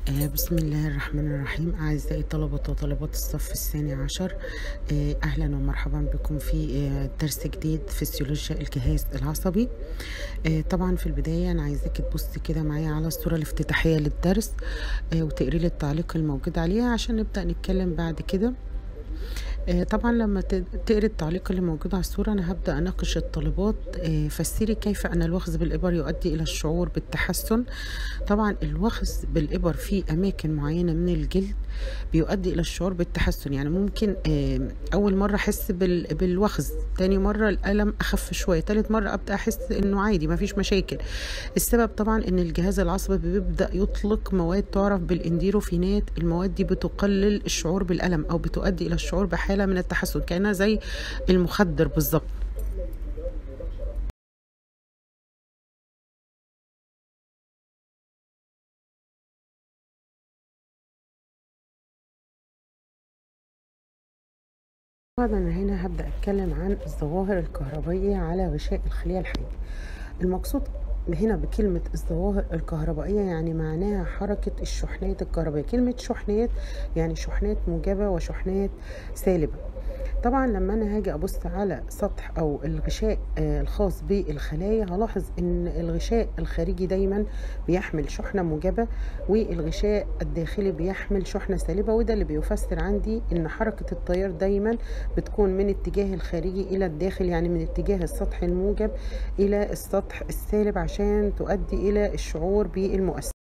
آه، بسم الله الرحمن الرحيم أعزائي طلبة وطالبات الصف الثاني عشر آه، أهلا ومرحبا بكم في آه، درس جديد فسيولوجيا الجهاز العصبي آه، طبعا في البداية أنا عايزاك تبصي كده معايا على الصورة الافتتاحية للدرس آه، وتقري لي التعليق الموجود عليها عشان نبدأ نتكلم بعد كده آه، طبعا لما ت- تقري التعليق اللي موجود على الصورة أنا هبدأ أناقش الطالبات آه، فسري كيف أن الوخز بالإبر يؤدي إلى الشعور بالتحسن طبعا الوخز بالإبر في أماكن معينة من الجلد بيؤدي إلى الشعور بالتحسن يعني ممكن آه، أول مرة أحس بال- بالوخز تاني مرة الألم أخف شوية تالت مرة أبدأ أحس إنه عادي مفيش مشاكل السبب طبعا إن الجهاز العصبي بيبدأ يطلق مواد تعرف بالانديروفينات المواد دي بتقلل الشعور بالألم أو بتؤدي إلى الشعور بحالة من التحسن كأنها زي المخدر بالظبط طبعا أنا هنا هبدأ أتكلم عن الظواهر الكهربائية على غشاء الخلية الحية المقصود هنا بكلمة الظواهر الكهربائية يعني معناها حركة الشحنات الكهربائية كلمة شحنات يعني شحنات موجبة وشحنات سالبة طبعا لما انا هاجي ابص على سطح او الغشاء آه، الخاص بالخلايا هلاحظ ان الغشاء الخارجي دايما بيحمل شحنة موجبة والغشاء الداخلي بيحمل شحنة سالبة وده اللي بيفسر عندي ان حركة التيار دايما بتكون من اتجاه الخارجي الى الداخل يعني من اتجاه السطح الموجب الى السطح السالب عشان تؤدي الى الشعور بالمؤثر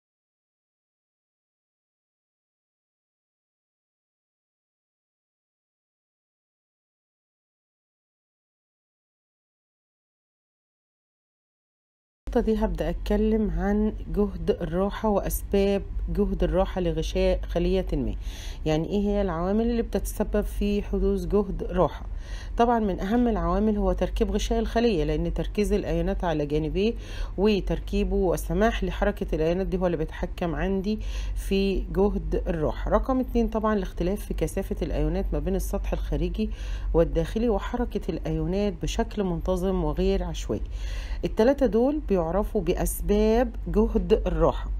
النقطة دي هبدأ أتكلم عن جهد الراحة وأسباب جهد الراحة لغشاء خلية ما يعني إيه هي العوامل اللي بتتسبب في حدوث جهد راحة طبعا من أهم العوامل هو تركيب غشاء الخلية لأن تركيز الأيونات على جانبيه وتركيبه والسماح لحركة الأيونات دي هو اللي بيتحكم عندي في جهد الراحة رقم اتنين طبعا الاختلاف في كثافة الأيونات ما بين السطح الخارجي والداخلي وحركة الأيونات بشكل منتظم وغير عشوائي التلاتة دول بيعرفوا بأسباب جهد الراحة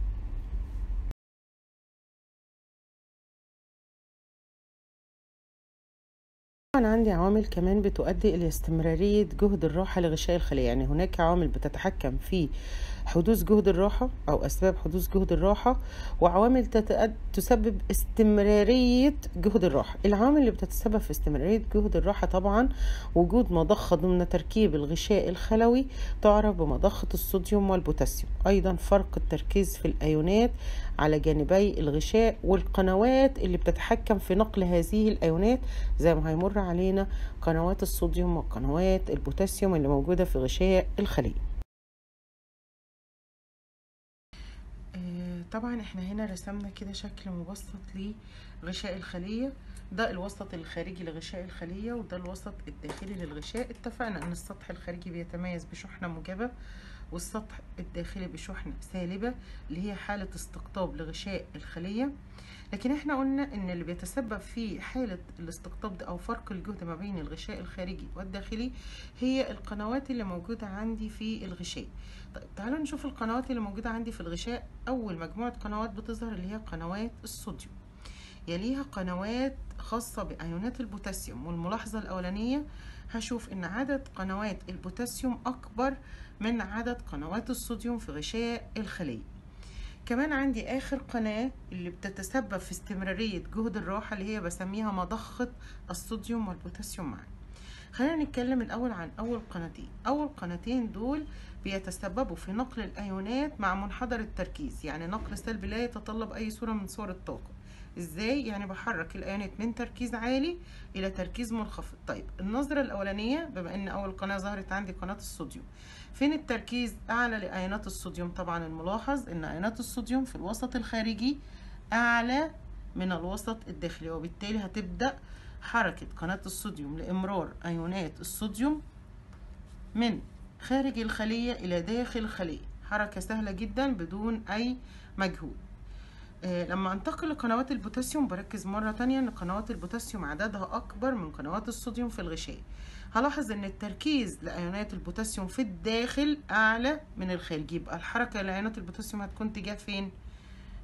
طبعا عندي عوامل كمان بتؤدي إلى استمرارية جهد الراحة لغشاء الخلية يعني هناك عوامل بتتحكم في حدوث جهد الراحة أو أسباب حدوث جهد الراحة وعوامل تتأد... تسبب استمرارية جهد الراحة العوامل اللي بتتسبب في استمرارية جهد الراحة طبعا وجود مضخة ضمن تركيب الغشاء الخلوي تعرف بمضخة الصوديوم والبوتاسيوم أيضا فرق التركيز في الأيونات على جانبي الغشاء والقنوات اللي بتتحكم في نقل هذه الأيونات زي ما هيمر علينا قنوات الصوديوم وقنوات البوتاسيوم اللي موجودة في غشاء الخلية آه، طبعا احنا هنا رسمنا كده شكل مبسط لغشاء الخلية ده الوسط الخارجي لغشاء الخلية وده الوسط الداخلي للغشاء اتفقنا ان السطح الخارجي بيتميز بشحنة موجبة والسطح الداخلي بشحنة سالبة اللي هي حالة استقطاب لغشاء الخلية لكن احنا قلنا ان اللي بيتسبب في حالة الاستقطاب ده او فرق الجهد ما بين الغشاء الخارجي والداخلي هي القنوات اللي موجودة عندي في الغشاء طيب تعالوا نشوف القنوات اللي موجودة عندي في الغشاء أول مجموعة قنوات بتظهر اللي هي قنوات الصوديوم يليها قنوات خاصة بأيونات البوتاسيوم والملاحظة الأولانية هشوف إن عدد قنوات البوتاسيوم أكبر من عدد قنوات الصوديوم في غشاء الخلية كمان عندي آخر قناة اللي بتتسبب في استمرارية جهد الراحة اللي هي بسميها مضخة الصوديوم والبوتاسيوم معا خلينا نتكلم الأول عن أول قناتين أول قناتين دول بيتسببوا في نقل الأيونات مع منحدر التركيز يعني نقل سلبي لا يتطلب أي صورة من صور الطاقة ازاي يعني بحرك الايونات من تركيز عالي الى تركيز منخفض طيب النظره الاولانيه بما ان اول قناه ظهرت عندي قناه الصوديوم فين التركيز اعلى لايونات الصوديوم طبعا الملاحظ ان ايونات الصوديوم في الوسط الخارجي اعلى من الوسط الداخلي وبالتالي هتبدا حركه قناه الصوديوم لامرار ايونات الصوديوم من خارج الخليه الى داخل الخليه حركه سهله جدا بدون اي مجهود آه، لما انتقل لقنوات البوتاسيوم بركز مرة تانية ان قنوات البوتاسيوم عددها اكبر من قنوات الصوديوم في الغشاء هلاحظ ان التركيز لايونات البوتاسيوم في الداخل اعلى من الخارج يبقى الحركة لايونات البوتاسيوم هتكون تجاه فين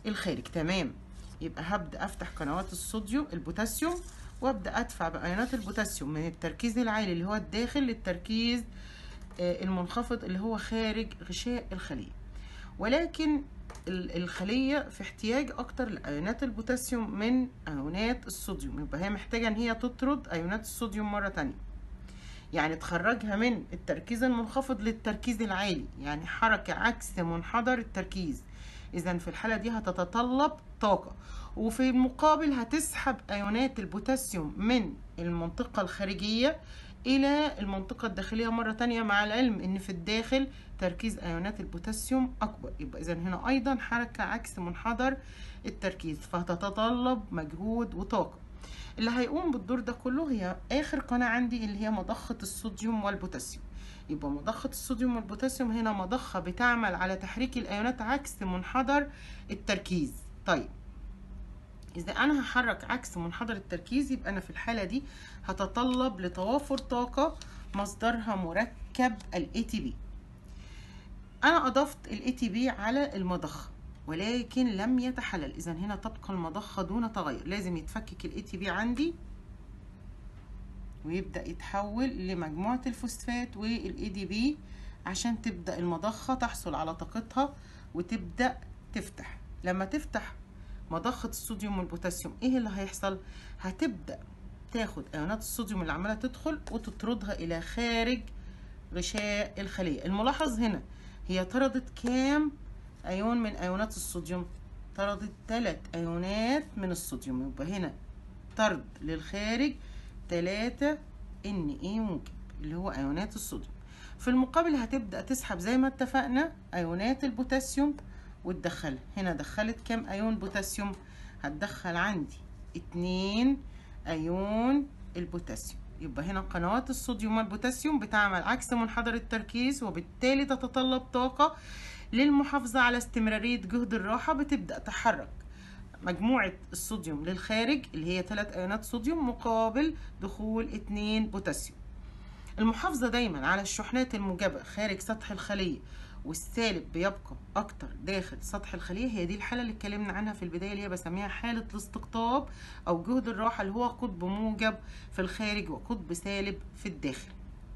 الخارج تمام يبقى هبدا افتح قنوات الصوديوم البوتاسيوم وابدا ادفع بايونات البوتاسيوم من التركيز العالي اللي هو الداخل للتركيز آه، المنخفض اللي هو خارج غشاء الخليه ولكن ال- الخليه في احتياج اكتر لايونات البوتاسيوم من ايونات الصوديوم يبقى هي محتاجه ان هي تطرد ايونات الصوديوم مره تانية يعني تخرجها من التركيز المنخفض للتركيز العالي يعني حركه عكس منحدر التركيز اذا في الحاله دي هتتطلب طاقه وفي المقابل هتسحب ايونات البوتاسيوم من المنطقه الخارجيه الى المنطقه الداخليه مره تانية مع العلم ان في الداخل تركيز ايونات البوتاسيوم اكبر يبقى اذا هنا ايضا حركه عكس منحدر التركيز فهتتطلب مجهود وطاقه اللي هيقوم بالدور ده كله هي اخر قناه عندي اللي هي مضخه الصوديوم والبوتاسيوم يبقى مضخه الصوديوم والبوتاسيوم هنا مضخه بتعمل على تحريك الايونات عكس منحدر التركيز طيب اذا انا هحرك عكس منحدر التركيز يبقى انا في الحاله دي هتطلب لتوافر طاقه مصدرها مركب الاي تي بي انا اضفت الاي تي بي على المضخه ولكن لم يتحلل اذا هنا تبقى المضخه دون تغير لازم يتفكك الاي تي بي عندي ويبدا يتحول لمجموعه الفوسفات والاي دي بي عشان تبدا المضخه تحصل على طاقتها وتبدا تفتح لما تفتح مضخه الصوديوم والبوتاسيوم ايه اللي هيحصل هتبدا تاخد ايونات الصوديوم اللي عماله تدخل وتطردها الى خارج غشاء الخليه الملاحظ هنا هي طردت كام ايون من ايونات الصوديوم طردت ثلاث ايونات من الصوديوم يبقى هنا طرد للخارج 3 ان اي موجب اللي هو ايونات الصوديوم في المقابل هتبدا تسحب زي ما اتفقنا ايونات البوتاسيوم وتدخلها هنا دخلت كام ايون بوتاسيوم هتدخل عندي اتنين ايون البوتاسيوم يبقى هنا قنوات الصوديوم والبوتاسيوم بتعمل عكس منحدر التركيز وبالتالي تتطلب طاقة للمحافظة على استمرارية جهد الراحة بتبدأ تحرك مجموعة الصوديوم للخارج اللي هي ثلاث ايونات صوديوم مقابل دخول اتنين بوتاسيوم المحافظة دايما على الشحنات الموجبة خارج سطح الخلية والسالب بيبقى اكتر داخل سطح الخليه هي دي الحاله اللي اتكلمنا عنها في البدايه اللي هي بسميها حاله الاستقطاب او جهد الراحه اللي هو قطب موجب في الخارج وقطب سالب في الداخل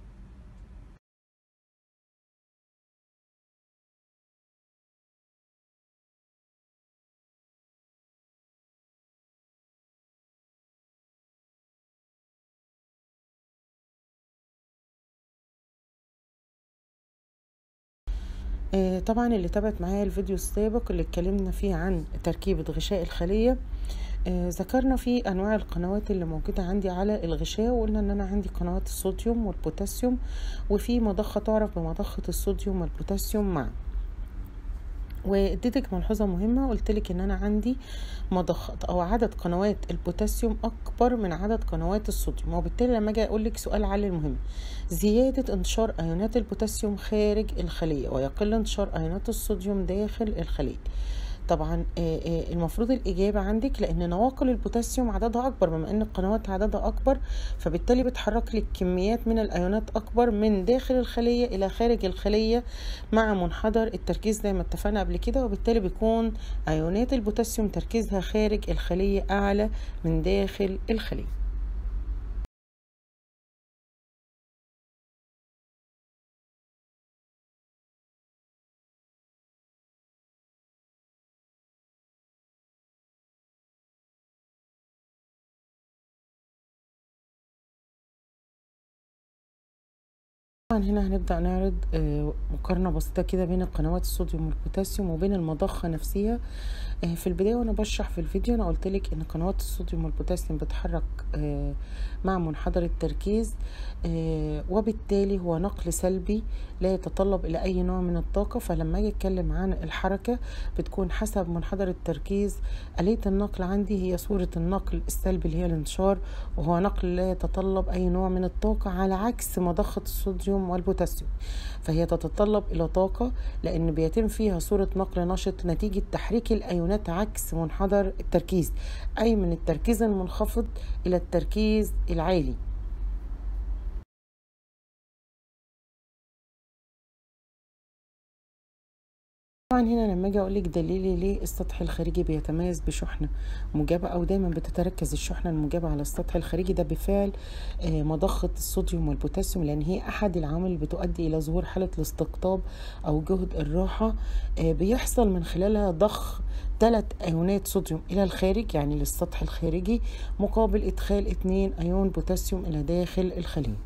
آه، طبعا اللي تابعت معايا الفيديو السابق اللي اتكلمنا فيه عن تركيبة غشاء الخلية آه، ذكرنا فيه انواع القنوات اللي موجودة عندي على الغشاء وقلنا ان انا عندي قنوات الصوديوم والبوتاسيوم وفي مضخة تعرف بمضخة الصوديوم والبوتاسيوم معا واديتك ملحوظه مهمه قلت لك ان انا عندي مضخات او عدد قنوات البوتاسيوم اكبر من عدد قنوات الصوديوم وبالتالي لما اجي اقول لك سؤال على المهم زياده انتشار ايونات البوتاسيوم خارج الخليه ويقل انتشار ايونات الصوديوم داخل الخليه طبعا المفروض الإجابة عندك لأن نواقل البوتاسيوم عددها أكبر بما أن القنوات عددها أكبر فبالتالي بتحرك لك كميات من الأيونات أكبر من داخل الخلية إلى خارج الخلية مع منحدر التركيز زي ما اتفقنا قبل كده وبالتالي بيكون أيونات البوتاسيوم تركيزها خارج الخلية أعلى من داخل الخلية طبعا هنا هنبدأ نعرض مقارنة بسيطة كده بين القنوات الصوديوم والبوتاسيوم وبين المضخة نفسها في البداية وانا بشرح في الفيديو انا قلت لك ان قنوات الصوديوم والبوتاسيوم بتحرك مع منحدر التركيز وبالتالي هو نقل سلبي لا يتطلب الى اي نوع من الطاقة فلما اجي اتكلم عن الحركة بتكون حسب منحدر التركيز آلية النقل عندي هي صورة النقل السلبي اللي هي الانتشار وهو نقل لا يتطلب اي نوع من الطاقة على عكس مضخة الصوديوم والبوتاسيوم فهي تتطلب الى طاقة لان بيتم فيها صورة نقل نشط نتيجة تحريك الايونات عكس منحدر التركيز اي من التركيز المنخفض الى التركيز العالي طبعا هنا لما اجي اقول لك دليلي ليه السطح الخارجي بيتميز بشحنه موجبه او دايما بتتركز الشحنه الموجبه على السطح الخارجي ده بفعل آه، مضخه الصوديوم والبوتاسيوم لان هي احد العوامل اللي بتؤدي الى ظهور حاله الاستقطاب او جهد الراحه آه، بيحصل من خلالها ضخ ثلاث ايونات صوديوم الى الخارج يعني للسطح الخارجي مقابل ادخال اتنين ايون بوتاسيوم الى داخل الخليه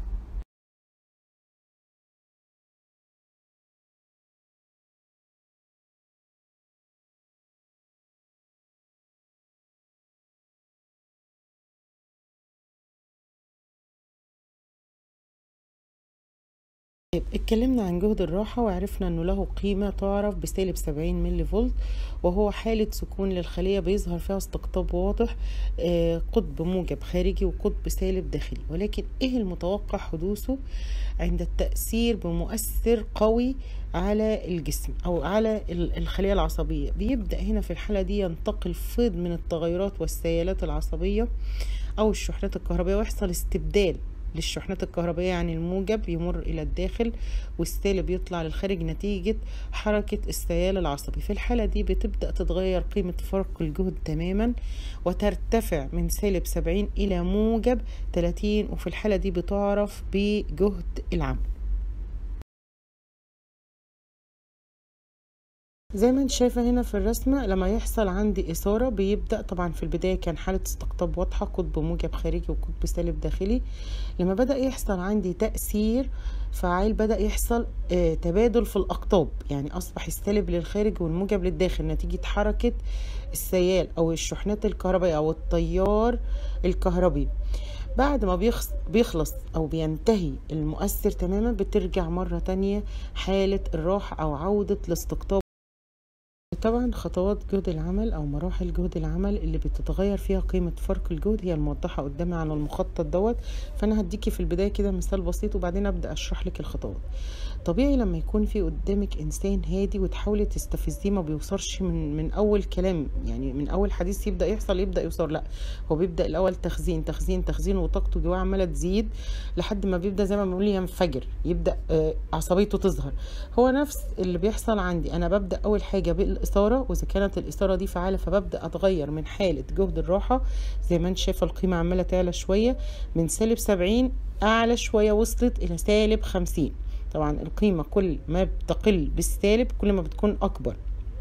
طيب اتكلمنا عن جهد الراحة وعرفنا انه له قيمة تعرف بسالب 70 ملي فولت وهو حالة سكون للخلية بيظهر فيها استقطاب واضح آه، قطب موجب خارجي وقطب سالب داخلي ولكن ايه المتوقع حدوثه عند التأثير بمؤثر قوي على الجسم او على الخلية العصبية بيبدأ هنا في الحالة دي ينتقل فيض من التغيرات والسيالات العصبية او الشحنات الكهربائية ويحصل استبدال للشحنات الكهربائية يعني الموجب يمر إلى الداخل والسالب يطلع للخارج نتيجة حركة السيال العصبي في الحالة دي بتبدأ تتغير قيمة فرق الجهد تماما وترتفع من سالب 70 إلى موجب 30 وفي الحالة دي بتعرف بجهد العمل زي ما انت شايفة هنا في الرسمة لما يحصل عندي إثارة بيبدأ طبعا في البداية كان حالة استقطاب واضحة قطب موجب خارجي وقطب سالب داخلي لما بدأ يحصل عندي تأثير فعال بدأ يحصل آه تبادل في الأقطاب يعني أصبح السالب للخارج والموجب للداخل نتيجة حركة السيال أو الشحنات الكهربائية أو التيار الكهربي بعد ما بيخلص أو بينتهي المؤثر تماما بترجع مرة تانية حالة الراحة أو عودة الاستقطاب طبعا خطوات جهد العمل او مراحل جهد العمل اللي بتتغير فيها قيمة فرق الجهد هي الموضحة قدامي على المخطط دوت فانا هديكي في البداية كده مثال بسيط وبعدين ابدأ اشرح لك الخطوات طبيعي لما يكون في قدامك انسان هادي وتحاولي تستفزيه ما بيوصلش من من اول كلام يعني من اول حديث يبدا يحصل يبدا يوصل لا هو بيبدا الاول تخزين تخزين تخزين وطاقته جواه عماله تزيد لحد ما بيبدا زي ما بنقول ينفجر يبدا آه عصبيته تظهر هو نفس اللي بيحصل عندي انا ببدا اول حاجه بالاثاره واذا كانت الاثاره دي فعاله فببدا اتغير من حاله جهد الراحه زي ما انت شايفه القيمه عماله تعلى شويه من سالب 70 اعلى شويه وصلت الى سالب 50 طبعا القيمة كل ما بتقل بالسالب كل ما بتكون أكبر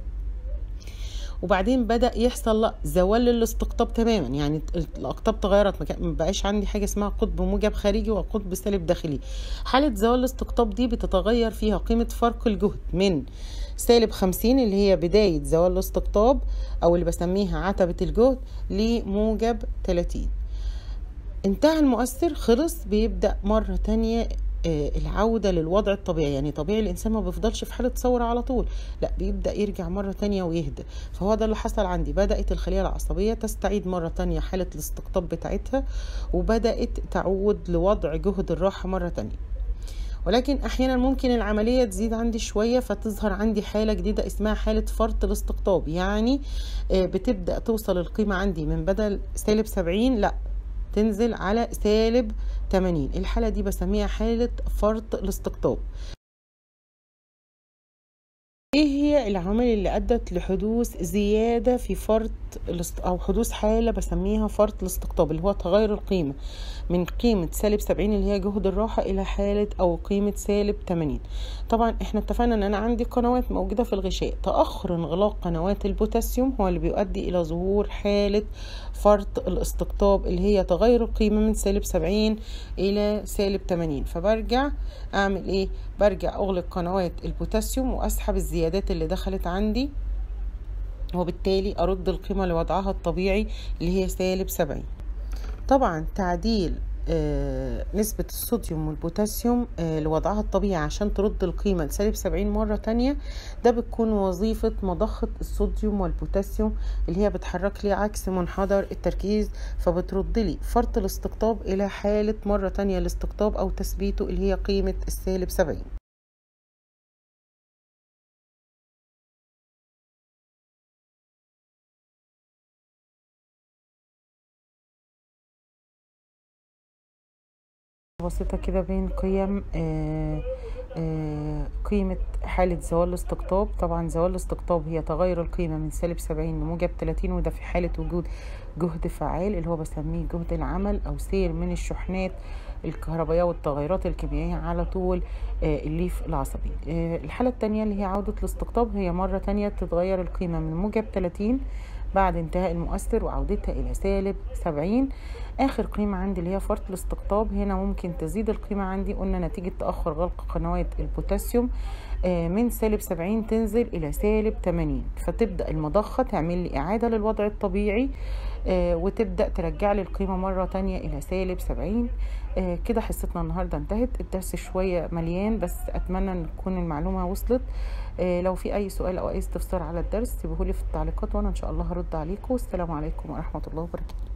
وبعدين بدا يحصل لا زوال للاستقطاب تماما يعني الاقطاب تغيرت ما بقاش عندي حاجه اسمها قطب موجب خارجي وقطب سالب داخلي حاله زوال الاستقطاب دي بتتغير فيها قيمه فرق الجهد من سالب خمسين اللي هي بداية زوال الاستقطاب أو اللي بسميها عتبة الجهد لموجب تلاتين انتهى المؤثر خلص بيبدأ مرة تانية آه، العودة للوضع الطبيعي يعني طبيعي الإنسان ما بيفضلش في حالة ثورة على طول لا بيبدأ يرجع مرة تانية ويهدى فهو ده اللي حصل عندي بدأت الخلية العصبية تستعيد مرة تانية حالة الاستقطاب بتاعتها وبدأت تعود لوضع جهد الراحة مرة تانية ولكن احيانا ممكن العمليه تزيد عندي شويه فتظهر عندي حاله جديده اسمها حاله فرط الاستقطاب يعني آه، بتبدا توصل القيمه عندي من بدل سالب 70 لا تنزل على سالب 80 الحالة دي بسميها حالة فرط الاستقطاب ايه هي العوامل اللي ادت لحدوث زياده في فرط او حدوث حاله بسميها فرط الاستقطاب اللي هو تغير القيمه من قيمه سالب 70 اللي هي جهد الراحه الى حاله او قيمه سالب 80 طبعا احنا اتفقنا ان انا عندي قنوات موجوده في الغشاء تاخر انغلاق قنوات البوتاسيوم هو اللي بيؤدي الى ظهور حاله فرط الاستقطاب اللي هي تغير القيمه من سالب 70 الى سالب 80 فبرجع اعمل ايه برجع اغلق قنوات البوتاسيوم واسحب الزيادات اللي دخلت عندي وبالتالي ارد القيمة لوضعها الطبيعي اللي هي سالب سبعين طبعا تعديل آه نسبة الصوديوم والبوتاسيوم آه لوضعها الطبيعي عشان ترد القيمة لسالب سبعين مرة تانية ده بتكون وظيفة مضخة الصوديوم والبوتاسيوم اللي هي بتحرك لي عكس منحدر التركيز فبترد لي فرط الاستقطاب إلى حالة مرة تانية الاستقطاب أو تثبيته اللي هي قيمة السالب سبعين بسيطة كده بين قيم آه آه، قيمة حالة زوال الاستقطاب طبعا زوال الاستقطاب هي تغير القيمة من سالب سبعين لموجب تلاتين وده في حالة وجود جهد فعال اللي هو بسميه جهد العمل أو سير من الشحنات الكهربائية والتغيرات الكيميائية على طول آه، الليف العصبي آه، الحالة التانية اللي هي عودة الاستقطاب هي مرة تانية تتغير القيمة من موجب تلاتين بعد انتهاء المؤثر وعودتها إلى سالب سبعين آخر قيمة عندي اللي هي فرط الاستقطاب هنا ممكن تزيد القيمة عندي قلنا نتيجة تأخر غلق قنوات البوتاسيوم آه، من سالب سبعين تنزل إلى سالب تمانين فتبدأ المضخة تعمل لي إعادة للوضع الطبيعي آه، وتبدأ ترجع لي القيمة مرة تانية إلى سالب سبعين آه، كده حصتنا النهاردة انتهت الدرس شوية مليان بس أتمنى أن تكون المعلومة وصلت آه، لو في أي سؤال أو أي استفسار على الدرس سيبوهولي في التعليقات وأنا إن شاء الله هرد عليكم والسلام عليكم ورحمة الله وبركاته